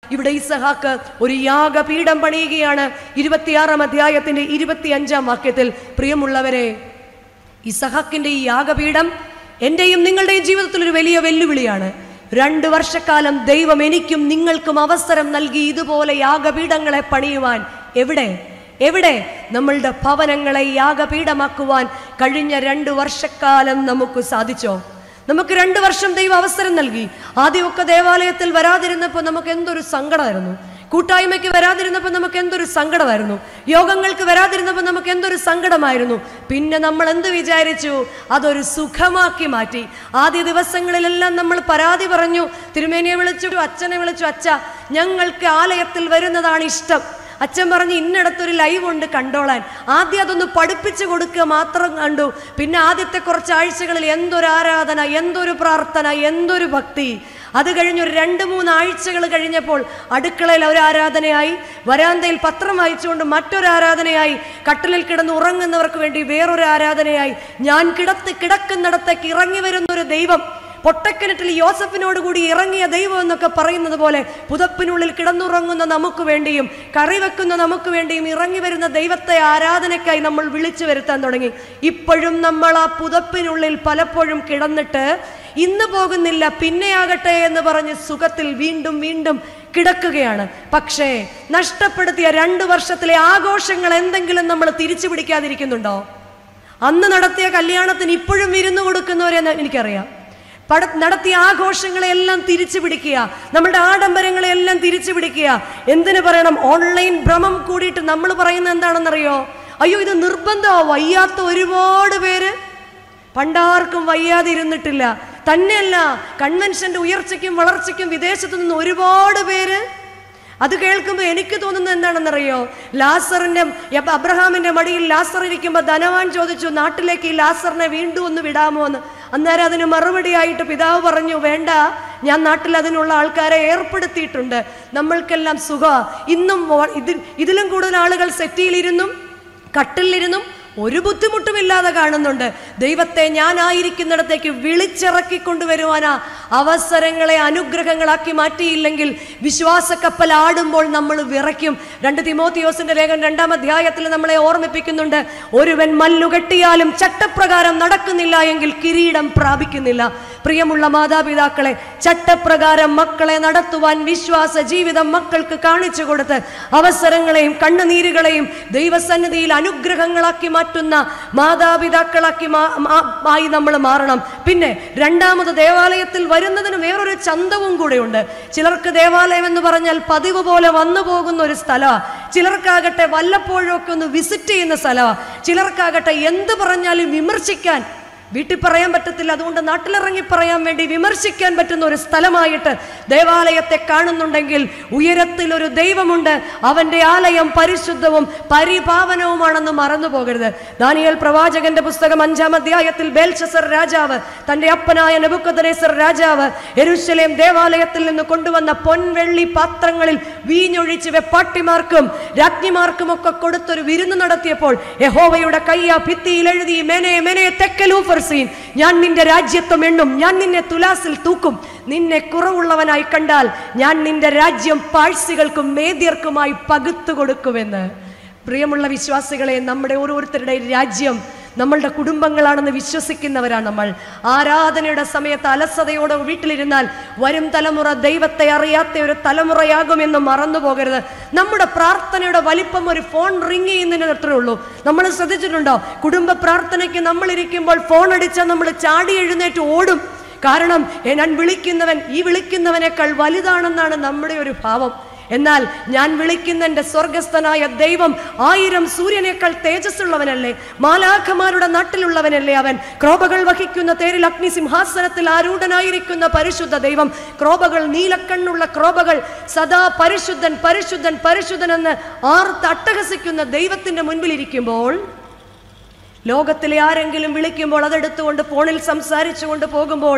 ഇവിടെ ഇസഹാക്ക് ഒരു യാഗപീഠം പണിയുകയാണ് ഇരുപത്തിയാറാം അധ്യായത്തിന്റെ ഇരുപത്തിയഞ്ചാം വാക്യത്തിൽ പ്രിയമുള്ളവരെ ഇസഹാക്കിന്റെ ഈ യാഗപീഠം എന്റെയും നിങ്ങളുടെയും ജീവിതത്തിൽ ഒരു വലിയ വെല്ലുവിളിയാണ് രണ്ട് വർഷക്കാലം ദൈവം എനിക്കും നിങ്ങൾക്കും അവസരം നൽകി ഇതുപോലെ യാഗപീഠങ്ങളെ പണിയുവാൻ എവിടെ എവിടെ നമ്മളുടെ ഭവനങ്ങളെ യാഗപീഠമാക്കുവാൻ കഴിഞ്ഞ രണ്ട് വർഷക്കാലം നമുക്ക് സാധിച്ചോ നമുക്ക് രണ്ട് വർഷം ദൈവം അവസരം നൽകി ആദ്യമൊക്കെ ദേവാലയത്തിൽ വരാതിരുന്നപ്പോൾ നമുക്ക് എന്തൊരു സങ്കടമായിരുന്നു കൂട്ടായ്മയ്ക്ക് വരാതിരുന്നപ്പോൾ നമുക്ക് എന്തൊരു സങ്കടമായിരുന്നു യോഗങ്ങൾക്ക് വരാതിരുന്നപ്പോൾ നമുക്ക് എന്തൊരു സങ്കടമായിരുന്നു പിന്നെ നമ്മൾ എന്ത് വിചാരിച്ചു അതൊരു സുഖമാക്കി മാറ്റി ആദ്യ ദിവസങ്ങളിലെല്ലാം നമ്മൾ പരാതി പറഞ്ഞു തിരുമേനിയെ വിളിച്ചു അച്ഛനെ വിളിച്ചു അച്ഛ ഞങ്ങൾക്ക് ആലയത്തിൽ വരുന്നതാണ് ഇഷ്ടം അച്ഛൻ പറഞ്ഞ് ഇന്നിടത്തൊരു ലൈവ് ഉണ്ട് കണ്ടോളാൻ ആദ്യം അതൊന്ന് പഠിപ്പിച്ചു കൊടുക്കുക മാത്രം കണ്ടു പിന്നെ ആദ്യത്തെ കുറച്ച് ആഴ്ചകളിൽ എന്തൊരു ആരാധന എന്തൊരു പ്രാർത്ഥന എന്തൊരു ഭക്തി അത് കഴിഞ്ഞ് ഒരു രണ്ട് മൂന്ന് ആഴ്ചകൾ കഴിഞ്ഞപ്പോൾ അടുക്കളയിൽ ഒരു ആരാധനയായി വരാന്തയിൽ പത്രം വായിച്ചുകൊണ്ട് മറ്റൊരു ആരാധനയായി കട്ടിലിൽ കിടന്ന് ഉറങ്ങുന്നവർക്ക് വേണ്ടി വേറൊരു ആരാധനയായി ഞാൻ കിടത്ത് കിടക്കുന്നിടത്തേക്ക് ഇറങ്ങി വരുന്ന ഒരു ദൈവം പൊട്ടക്കിണറ്റിൽ യോസഫിനോട് കൂടി ഇറങ്ങിയ ദൈവം എന്നൊക്കെ പറയുന്നത് പോലെ പുതപ്പിനുള്ളിൽ കിടന്നുറങ്ങുന്ന നമുക്ക് വേണ്ടിയും കറി വെക്കുന്ന നമുക്ക് വേണ്ടിയും ഇറങ്ങി വരുന്ന ദൈവത്തെ ആരാധനയ്ക്കായി നമ്മൾ വിളിച്ചു വരുത്താൻ തുടങ്ങി ഇപ്പോഴും നമ്മൾ ആ പുതപ്പിനുള്ളിൽ പലപ്പോഴും കിടന്നിട്ട് ഇന്ന് പോകുന്നില്ല പിന്നെയാകട്ടെ എന്ന് പറഞ്ഞ് സുഖത്തിൽ വീണ്ടും വീണ്ടും കിടക്കുകയാണ് പക്ഷേ നഷ്ടപ്പെടുത്തിയ രണ്ട് വർഷത്തിലെ ആഘോഷങ്ങൾ എന്തെങ്കിലും നമ്മൾ തിരിച്ചു പിടിക്കാതിരിക്കുന്നുണ്ടോ അന്ന് നടത്തിയ കല്യാണത്തിന് ഇപ്പോഴും വിരുന്നു കൊടുക്കുന്നവരെ എനിക്കറിയാം പട നടത്തിയ ആഘോഷങ്ങളെല്ലാം തിരിച്ചു പിടിക്കുക നമ്മുടെ ആഡംബരങ്ങളെല്ലാം തിരിച്ചു പിടിക്കുക എന്തിനു പറയണം ഓൺലൈൻ ഭ്രമം കൂടിയിട്ട് നമ്മൾ പറയുന്നത് എന്താണെന്നറിയോ അയ്യോ ഇത് നിർബന്ധമോ വയ്യാത്ത ഒരുപാട് പേര് പണ്ടാർക്കും വയ്യാതെ ഇരുന്നിട്ടില്ല തന്നെയല്ല കൺവെൻഷന്റെ ഉയർച്ചയ്ക്കും വളർച്ചയ്ക്കും വിദേശത്തു നിന്ന് ഒരുപാട് പേര് അത് കേൾക്കുമ്പോൾ എനിക്ക് തോന്നുന്നത് എന്താണെന്നറിയോ ലാസറിന്റെ യപ്പ- അബ്രഹാമിന്റെ മടിയിൽ ലാസർ ഇരിക്കുമ്പോൾ ധനവാൻ ചോദിച്ചു നാട്ടിലേക്ക് ഈ ലാസറിനെ വീണ്ടും ഒന്ന് വിടാമോ എന്ന് അന്നേരം അതിന് മറുപടിയായിട്ട് പിതാവ് പറഞ്ഞു വേണ്ട ഞാൻ നാട്ടിൽ അതിനുള്ള ആൾക്കാരെ ഏർപ്പെടുത്തിയിട്ടുണ്ട് നമ്മൾക്കെല്ലാം സുഖ ഇന്നും വ- ഇതിൽ ഇതിലും കൂടുതൽ ആളുകൾ സെറ്റിയിലിരുന്നും കട്ടിലിരുന്നും ഒരു ബുദ്ധിമുട്ടുമില്ലാതെ കാണുന്നുണ്ട് ദൈവത്തെ ഞാനായിരിക്കുന്നിടത്തേക്ക് വിളിച്ചിറക്കി കൊണ്ടുവരുവാനാ അവസരങ്ങളെ അനുഗ്രഹങ്ങളാക്കി മാറ്റിയില്ലെങ്കിൽ വിശ്വാസ കപ്പൽ ആടുമ്പോൾ നമ്മൾ വിറയ്ക്കും രണ്ട് തിമോത്തിയോസിന്റെ ലേഖനം രണ്ടാം അധ്യായത്തിൽ നമ്മളെ ഓർമ്മിപ്പിക്കുന്നുണ്ട് ഒരുവൻ മല്ലുകെട്ടിയാലും ചട്ടപ്രകാരം നടക്കുന്നില്ല എങ്കിൽ കിരീടം പ്രാപിക്കുന്നില്ല പ്രിയമുള്ള മാതാപിതാക്കളെ ചട്ടപ്രകാരം മക്കളെ നടത്തുവാൻ വിശ്വാസ ജീവിതം മക്കൾക്ക് കാണിച്ചു കൊടുത്ത് അവസരങ്ങളെയും കണ്ണുനീരുകളെയും ദൈവസന്നിധിയിൽ അനുഗ്രഹങ്ങളാക്കി മാറ്റുന്ന മാതാപിതാക്കളാക്കി മാ- മാ- ആയി നമ്മൾ മാറണം പിന്നെ രണ്ടാമത് ദേവാലയത്തിൽ വരുന്നതിന് വേറൊരു ചന്തവും കൂടെയുണ്ട് ചിലർക്ക് ദേവാലയം എന്ന് പറഞ്ഞാൽ പതിവ് പോലെ വന്നു പോകുന്ന ഒരു സ്ഥലമാണ് ചിലർക്കാകട്ടെ വല്ലപ്പോഴും ഒക്കെ ഒന്ന് വിസിറ്റ് ചെയ്യുന്ന സ്ഥലമാണ് ചിലർക്കാകട്ടെ എന്ത് പറഞ്ഞാലും വിമർശിക്കാൻ വീട്ടിൽ പറയാൻ പറ്റത്തില്ല അതുകൊണ്ട് നാട്ടിലിറങ്ങി പറയാൻ വേണ്ടി വിമർശിക്കാൻ പറ്റുന്ന ഒരു സ്ഥലമായിട്ട് ദേവാലയത്തെ കാണുന്നുണ്ടെങ്കിൽ ഉയരത്തിൽ ഒരു ദൈവമുണ്ട് അവന്റെ ആലയം പരിശുദ്ധവും പരിപാവനവുമാണെന്ന് മറന്നു പോകരുത് ദാനിയേൽ പ്രവാചകന്റെ പുസ്തകം അഞ്ചാം അധ്യായത്തിൽ ബേൽഷസർ രാജാവ് തന്റെ അപ്പനായ നെബുക്കദനേസർ രാജാവ് എരുശലേം ദേവാലയത്തിൽ നിന്ന് കൊണ്ടുവന്ന പൊൻവെള്ളി പാത്രങ്ങളിൽ വീഞ്ഞൊഴിച്ച് വെപ്പാട്ടിമാർക്കും രാജ്ഞിമാർക്കും ഒക്കെ കൊടുത്തൊരു വിരുന്ന് നടത്തിയപ്പോൾ യഹോവയുടെ കയ്യ ഭിത്തിയിൽ എഴുതി മെനെ മെനെ തെക്കലൂഫർസീൻ ഞാൻ നിന്റെ രാജ്യത്വം എണ്ണും ഞാൻ നിന്നെ തുലാസിൽ തൂക്കും നിന്നെ കുറവുള്ളവനായി കണ്ടാൽ ഞാൻ നിന്റെ രാജ്യം പാഴ്സികൾക്കും മേദ്യർക്കുമായി പകുത്തു കൊടുക്കുമെന്ന് പ്രിയമുള്ള വിശ്വാസികളെ നമ്മുടെ ഓരോരുത്തരുടെ രാജ്യം നമ്മളുടെ കുടുംബങ്ങളാണെന്ന് വിശ്വസിക്കുന്നവരാണ് നമ്മൾ ആരാധനയുടെ സമയത്ത് അലസതയോടെ വീട്ടിലിരുന്നാൽ വരും തലമുറ ദൈവത്തെ അറിയാത്ത ഒരു തലമുറയാകുമെന്ന് മറന്നു പോകരുത് നമ്മുടെ പ്രാർത്ഥനയുടെ വലിപ്പം ഒരു ഫോൺ റിങ് ചെയ്യുന്നതിന് അത്രേ ഉള്ളൂ നമ്മൾ ശ്രദ്ധിച്ചിട്ടുണ്ടോ കുടുംബ പ്രാർത്ഥനയ്ക്ക് നമ്മൾ ഇരിക്കുമ്പോൾ ഫോൺ അടിച്ചാൽ നമ്മൾ ചാടി എഴുന്നേറ്റ് ഓടും കാരണം "ഏ, ഞാൻ വിളിക്കുന്നവൻ ഈ വിളിക്കുന്നവനേക്കാൾ വലുതാണെന്നാണ് നമ്മുടെ ഒരു ഭാവം എന്നാൽ ഞാൻ വിളിക്കുന്ന എൻ്റെ സ്വർഗസ്ഥനായ ദൈവം ആയിരം സൂര്യനേക്കാൾ തേജസ്സുള്ളവനല്ലേ മാലാഖമാരുടെ നാട്ടിലുള്ളവനല്ലേ അവൻ ക്രോപകൾ വഹിക്കുന്ന തേരിൽ അഗ്നി സിംഹാസനത്തിൽ ആരൂഢനായിരിക്കുന്ന പരിശുദ്ധ ദൈവം ക്രോപകൾ നീലക്കണ്ണുള്ള ക്രോപകൾ സദാ പരിശുദ്ധൻ പരിശുദ്ധൻ പരിശുദ്ധൻ എന്ന് ആർത്ത് അട്ടഹസിക്കുന്ന ദൈവത്തിന്റെ മുൻപിലിരിക്കുമ്പോൾ ലോകത്തിലെ ആരെങ്കിലും വിളിക്കുമ്പോൾ അതെടുത്തുകൊണ്ട് ഫോണിൽ സംസാരിച്ചുകൊണ്ട് പോകുമ്പോൾ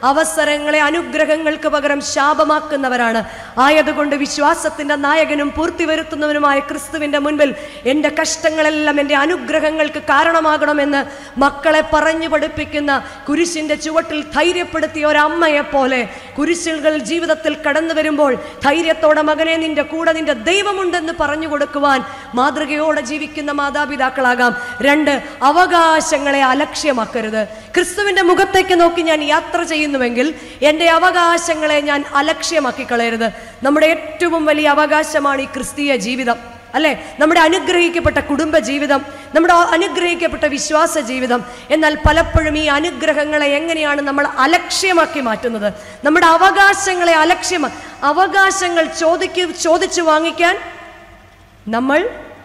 അവസരങ്ങളെ അനുഗ്രഹങ്ങൾക്ക് പകരം ശാപമാക്കുന്നവരാണ് ആയതുകൊണ്ട് വിശ്വാസത്തിന്റെ നായകനും പൂർത്തി വരുത്തുന്നവനുമായ ക്രിസ്തുവിന്റെ മുൻപിൽ എൻ്റെ കഷ്ടങ്ങളെല്ലാം എൻ്റെ അനുഗ്രഹങ്ങൾക്ക് കാരണമാകണമെന്ന് മക്കളെ പറഞ്ഞു പഠിപ്പിക്കുന്ന കുരിശിന്റെ ചുവട്ടിൽ ധൈര്യപ്പെടുത്തിയ ഒരമ്മയെ പോലെ കുരിശുകൾ ജീവിതത്തിൽ കടന്നു വരുമ്പോൾ ധൈര്യത്തോടെ മകനെ നിന്റെ കൂടെ നിന്റെ ദൈവമുണ്ടെന്ന് പറഞ്ഞു കൊടുക്കുവാൻ മാതൃകയോടെ ജീവിക്കുന്ന മാതാപിതാക്കളാകാം രണ്ട് അവകാശങ്ങളെ അലക്ഷ്യമാക്കരുത് ക്രിസ്തുവിന്റെ മുഖത്തേക്ക് നോക്കി ഞാൻ യാത്ര ചെയ്യുന്നുവെങ്കിൽ എൻ്റെ അവകാശങ്ങളെ ഞാൻ അലക്ഷ്യമാക്കി കളയരുത് നമ്മുടെ ഏറ്റവും വലിയ അവകാശമാണ് ഈ ക്രിസ്തീയ ജീവിതം അല്ലെ നമ്മുടെ അനുഗ്രഹിക്കപ്പെട്ട കുടുംബ ജീവിതം നമ്മുടെ അനുഗ്രഹിക്കപ്പെട്ട വിശ്വാസ ജീവിതം എന്നാൽ പലപ്പോഴും ഈ അനുഗ്രഹങ്ങളെ എങ്ങനെയാണ് നമ്മൾ അലക്ഷ്യമാക്കി മാറ്റുന്നത് നമ്മുടെ അവകാശങ്ങളെ അലക്ഷ്യം അവകാശങ്ങൾ ചോദിക്കു ചോദിച്ചു വാങ്ങിക്കാൻ നമ്മൾ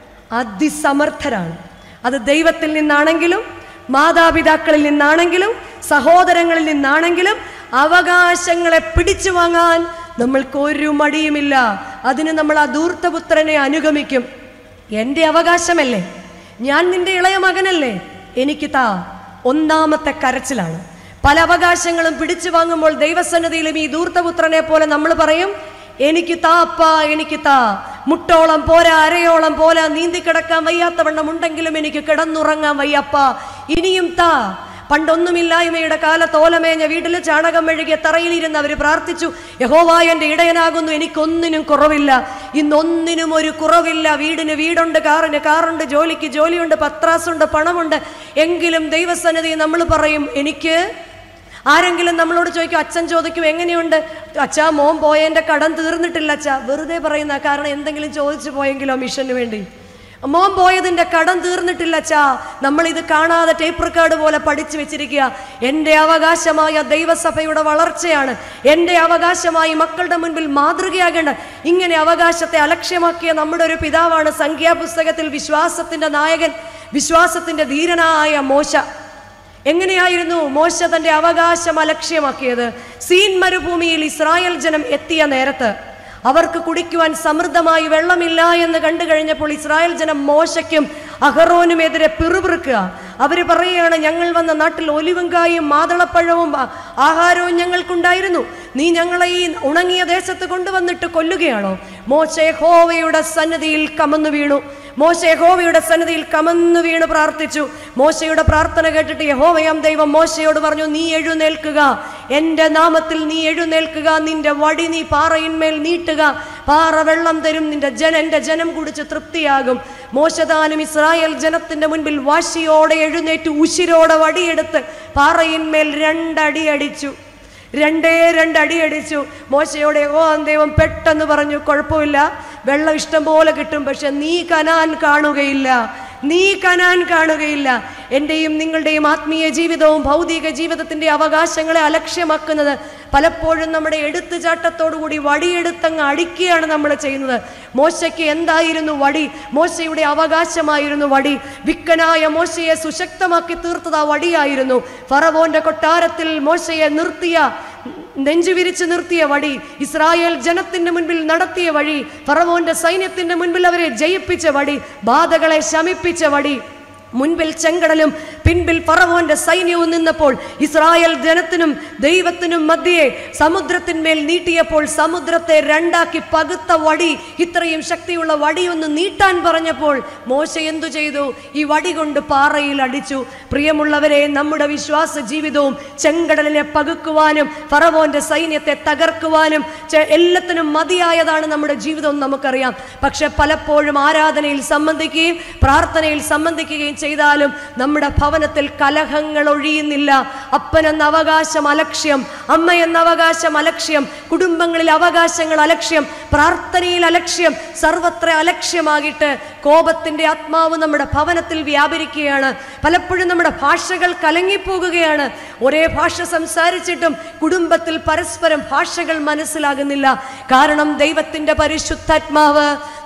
അതിസമർത്ഥരാണ് അത് ദൈവത്തിൽ നിന്നാണെങ്കിലും മാതാപിതാക്കളിൽ നിന്നാണെങ്കിലും സഹോദരങ്ങളിൽ നിന്നാണെങ്കിലും അവകാശങ്ങളെ പിടിച്ചു വാങ്ങാൻ നമ്മൾക്ക് ഒരു മടിയുമില്ല അതിന് നമ്മൾ ആ ധൂർത്തപുത്രനെ അനുഗമിക്കും എൻ്റെ അവകാശമല്ലേ ഞാൻ നിന്റെ ഇളയ മകനല്ലേ എനിക്ക് താ ഒന്നാമത്തെ കരച്ചിലാണ് പല അവകാശങ്ങളും പിടിച്ചു വാങ്ങുമ്പോൾ ദൈവസന്നിധിയിലും ഈ ധൂർത്തപുത്രനെ പോലെ നമ്മൾ പറയും എനിക്ക് താപ്പ എനിക്ക് താ മുട്ടോളം പോരാ അരയോളം പോരാ നീന്തി കിടക്കാൻ വയ്യാത്തവണ്ണം ഉണ്ടെങ്കിലും എനിക്ക് കിടന്നുറങ്ങാൻ വയ്യപ്പ ഇനിയും താ പണ്ടൊന്നുമില്ലായ്മയുടെ കാലത്ത് ഓലമേഞ്ഞ വീട്ടിൽ ചാണകം മെഴുകിയ തറയിലിരുന്ന് അവർ പ്രാർത്ഥിച്ചു യഹോവായ എൻ്റെ ഇടയനാകുന്നു എനിക്കൊന്നിനും കുറവില്ല ഇന്നൊന്നിനും ഒരു കുറവില്ല വീടിന് വീടുണ്ട് കാറിന് കാറുണ്ട് ജോലിക്ക് ജോലിയുണ്ട് പത്രാസുണ്ട് പണമുണ്ട് എങ്കിലും ദൈവസന്നിധി നമ്മൾ പറയും എനിക്ക് ആരെങ്കിലും നമ്മളോട് ചോദിക്കും അച്ഛൻ ചോദിക്കും എങ്ങനെയുണ്ട് അച്ഛാ മോൻ പോയതിൻ്റെ കടം തീർന്നിട്ടില്ല അച്ഛാ വെറുതെ പറയുന്ന കാരണം എന്തെങ്കിലും ചോദിച്ചു പോയെങ്കിലോ മിഷന് വേണ്ടി മോൻ പോയതിൻ്റെ കടം തീർന്നിട്ടില്ല അച്ഛാ നമ്മളിത് കാണാതെ ടേപ്പ് റെക്കോർഡ് പോലെ പഠിച്ചു വെച്ചിരിക്കുക എൻ്റെ അവകാശമായ ദൈവസഭയുടെ വളർച്ചയാണ് എൻ്റെ അവകാശമായി മക്കളുടെ മുൻപിൽ മാതൃകയാകേണ്ട ഇങ്ങനെ അവകാശത്തെ അലക്ഷ്യമാക്കിയ നമ്മുടെ ഒരു പിതാവാണ് സംഖ്യാപുസ്തകത്തിൽ വിശ്വാസത്തിൻ്റെ നായകൻ വിശ്വാസത്തിൻ്റെ ധീരനായ മോശ എങ്ങനെയായിരുന്നു മോശ തന്റെ അവകാശം അലക്ഷ്യമാക്കിയത് സീൻ മരുഭൂമിയിൽ ഇസ്രായേൽ ജനം എത്തിയ നേരത്ത് അവർക്ക് കുടിക്കുവാൻ സമൃദ്ധമായി വെള്ളമില്ല എന്ന് കണ്ടു കഴിഞ്ഞപ്പോൾ ഇസ്രായേൽ ജനം മോശയ്ക്കും അഹറോനുമെതിരെ പിറുപിറുക്കുക അവർ പറയുകയാണ് ഞങ്ങൾ വന്ന നാട്ടിൽ ഒലിവുങ്കായും മാതളപ്പഴവും ആ- ആഹാരവും ഞങ്ങൾക്കുണ്ടായിരുന്നു നീ ഞങ്ങളെ ഈ ഉണങ്ങിയ ദേശത്ത് കൊണ്ടുവന്നിട്ട് കൊല്ലുകയാണോ മോശ യഹോവയുടെ സന്നിധിയിൽ കമന്നു വീണു മോശ യഹോവയുടെ സന്നിധിയിൽ കമന്നു വീണ് പ്രാർത്ഥിച്ചു മോശയുടെ പ്രാർത്ഥന കേട്ടിട്ട് യഹോവയാം ദൈവം മോശയോട് പറഞ്ഞു നീ എഴുന്നേൽക്കുക എൻ്റെ നാമത്തിൽ നീ എഴുന്നേൽക്കുക നിന്റെ വടി നീ പാറയിന്മേൽ നീട്ടുക പാറ വെള്ളം തരും നിന്റെ ജന എൻ്റെ ജനം കുടിച്ച് തൃപ്തിയാകും മോശദാനും ഇസ്രായേൽ ജനത്തിന്റെ മുൻപിൽ വാശിയോടെ എഴുന്നേറ്റ് ഉശിരോടെ വടിയെടുത്ത് പാറയിന്മേൽ രണ്ടടി അടിച്ചു രണ്ടേ രണ്ടടി അടിച്ചു മോശയോടെ ഓ ദൈവം പെട്ടെന്ന് പറഞ്ഞു കുഴപ്പമില്ല വെള്ളം ഇഷ്ടം പോലെ കിട്ടും പക്ഷെ നീ കനാൻ കാണുകയില്ല നീ കനാൻ കാണുകയില്ല എൻ്റെയും നിങ്ങളുടെയും ആത്മീയ ജീവിതവും ഭൗതിക ജീവിതത്തിൻ്റെ അവകാശങ്ങളെ അലക്ഷ്യമാക്കുന്നത് പലപ്പോഴും നമ്മുടെ എടുത്തുചാട്ടത്തോടുകൂടി വടിയെടുത്തങ്ങ് അടിക്കുകയാണ് നമ്മൾ ചെയ്യുന്നത് മോശയ്ക്ക് എന്തായിരുന്നു വടി മോശയുടെ അവകാശമായിരുന്നു വടി വിക്കനായ മോശയെ സുശക്തമാക്കി തീർത്തത് ആ വടിയായിരുന്നു ഫറവോന്റെ കൊട്ടാരത്തിൽ മോശയെ നിർത്തിയ നെഞ്ചു വിരിച്ച് നിർത്തിയ വടി ഇസ്രായേൽ ജനത്തിന്റെ മുൻപിൽ നടത്തിയ വഴി ഫറവോന്റെ സൈന്യത്തിന്റെ മുൻപിൽ അവരെ ജയിപ്പിച്ച വടി ബാധകളെ ശമിപ്പിച്ച വടി മുൻപിൽ ചെങ്കടലും പിൻപിൽ ഫറവോന്റെ സൈന്യവും നിന്നപ്പോൾ ഇസ്രായേൽ ജനത്തിനും ദൈവത്തിനും മധ്യേ സമുദ്രത്തിന്മേൽ നീട്ടിയപ്പോൾ സമുദ്രത്തെ രണ്ടാക്കി പകുത്ത വടി ഇത്രയും ശക്തിയുള്ള വടിയൊന്ന് നീട്ടാൻ പറഞ്ഞപ്പോൾ മോശ എന്തു ചെയ്തു ഈ വടി കൊണ്ട് പാറയിൽ അടിച്ചു പ്രിയമുള്ളവരെ നമ്മുടെ വിശ്വാസ ജീവിതവും ചെങ്കടലിനെ പകുക്കുവാനും ഫറവോന്റെ സൈന്യത്തെ തകർക്കുവാനും ചെ- എല്ലാത്തിനും മതിയായതാണ് നമ്മുടെ ജീവിതം എന്ന് നമുക്കറിയാം പക്ഷെ പലപ്പോഴും ആരാധനയിൽ സംബന്ധിക്കുകയും പ്രാർത്ഥനയിൽ സംബന്ധിക്കുകയും ചെയ്താലും നമ്മുടെ ഭവനത്തിൽ കലഹങ്ങൾ ഒഴിയുന്നില്ല അപ്പൻ എന്ന അവകാശം അലക്ഷ്യം അമ്മ എന്ന അവകാശം അലക്ഷ്യം കുടുംബങ്ങളിൽ അവകാശങ്ങൾ അലക്ഷ്യം പ്രാർത്ഥനയിൽ അലക്ഷ്യം സർവത്ര അലക്ഷ്യമാകിട്ട് കോപത്തിന്റെ ആത്മാവ് നമ്മുടെ ഭവനത്തിൽ വ്യാപരിക്കുകയാണ് പലപ്പോഴും നമ്മുടെ ഭാഷകൾ കലങ്ങിപ്പോകുകയാണ് ഒരേ ഭാഷ സംസാരിച്ചിട്ടും കുടുംബത്തിൽ പരസ്പരം ഭാഷകൾ മനസ്സിലാകുന്നില്ല കാരണം ദൈവത്തിന്റെ പരിശുദ്ധാത്മാവ്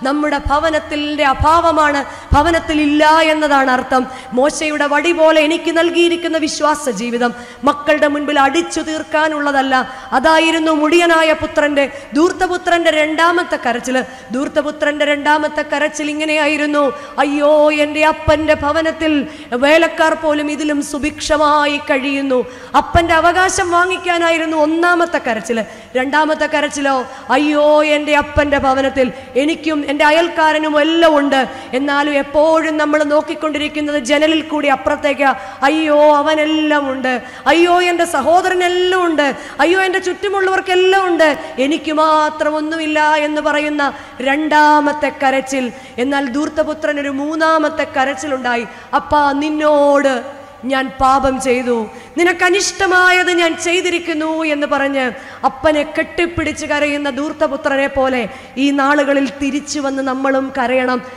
നമ്മുടെ ഭവനത്തിൻ്റെ അഭാവമാണ് ഭവനത്തിൽ ഇല്ല എന്നതാണ് അർത്ഥം മോശയുടെ വടി പോലെ എനിക്ക് നൽകിയിരിക്കുന്ന വിശ്വാസ ജീവിതം മക്കളുടെ മുൻപിൽ അടിച്ചു തീർക്കാനുള്ളതല്ല അതായിരുന്നു മുടിയനായ പുത്രന്റെ ധൂർത്തപുത്രന്റെ രണ്ടാമത്തെ കരച്ചില് ധൂർത്തപുത്രന്റെ രണ്ടാമത്തെ കരച്ചിൽ ഇങ്ങനെയായിരുന്നു അയ്യോ എൻ്റെ അപ്പൻ്റെ ഭവനത്തിൽ വേലക്കാർ പോലും ഇതിലും സുഭിക്ഷമായി കഴിയുന്നു അപ്പൻ്റെ അവകാശം വാങ്ങിക്കാനായിരുന്നു ഒന്നാമത്തെ കരച്ചില് രണ്ടാമത്തെ കരച്ചിലോ അയ്യോ എൻ്റെ അപ്പൻ്റെ ഭവനത്തിൽ എനിക്കും എൻ്റെ അയൽക്കാരനും എല്ലാം ഉണ്ട് എന്നാലും എപ്പോഴും നമ്മൾ നോക്കിക്കൊണ്ടിരിക്കുന്നത് ജനലിൽ കൂടി അപ്പുറത്തേക്ക് അയ്യോ അവനെല്ലാം ഉണ്ട് അയ്യോ എൻ്റെ സഹോദരനെല്ലാം ഉണ്ട് അയ്യോ എൻ്റെ ചുറ്റുമുള്ളവർക്കെല്ലാം ഉണ്ട് എനിക്ക് മാത്രം ഒന്നുമില്ല എന്ന് പറയുന്ന രണ്ടാമത്തെ കരച്ചിൽ എന്നാൽ ധൂർത്തപുത്രൻ ഒരു മൂന്നാമത്തെ കരച്ചിലുണ്ടായി അപ്പാ നിന്നോട് ഞാൻ പാപം ചെയ്തു നിനക്ക് അനിഷ്ടമായത് ഞാൻ ചെയ്തിരിക്കുന്നു എന്ന് പറഞ്ഞ് അപ്പനെ കെട്ടിപ്പിടിച്ച് കരയുന്ന ധൂർത്തപുത്രനെ പോലെ ഈ നാളുകളിൽ തിരിച്ചു വന്ന് നമ്മളും കരയണം